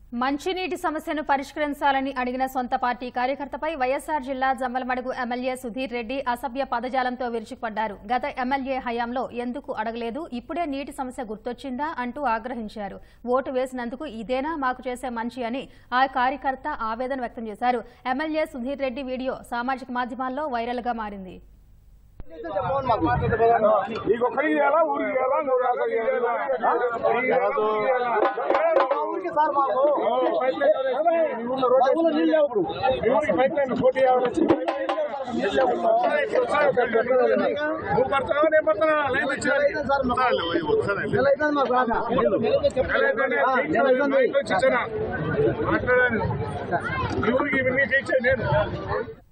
మంచినీటి సమస్యను పరిష్కరించాలని అడిగిన సొంత పార్టీ కార్యకర్తపై వైఎస్సార్ జిల్లా జమ్మలమడుగు ఎమ్మెల్యే సుధీర్ రెడ్డి అసభ్య పదజాలంతో విరుచుకుపడ్డారు గత ఎమ్మెల్యే హయాంలో ఎందుకు అడగలేదు ఇప్పుడే నీటి సమస్య గుర్తొచ్చిందా అంటూ ఆగ్రహించారు ఓటు వేసినందుకు ఇదేనా మాకు చేసే మంచి అని ఆ కార్యకర్త ఆవేదన వ్యక్తం చేశారు ఎమ్మెల్యే సుధీర్ రెడ్డి వీడియో సామాజిక మాధ్యమాల్లో వైరల్ గా మారింది నీకు ఒక్కరికి చేయాలా ఊరికి చేయాలా నువ్వు రాక చేయాలా? నీకు చేయాలా, ఊరికి చేయాలా? మీ ఊర్లో రోడ్డు వేసి- మీ ఊరికి పైప్ లైన్ పోటీ కావాలని నువ్వు పడతావా నేను పడతానా లైన్ ఇచ్చారు మాట్లాడాను ఈ ఊరికి ఇవన్నీ చేయించాను నేను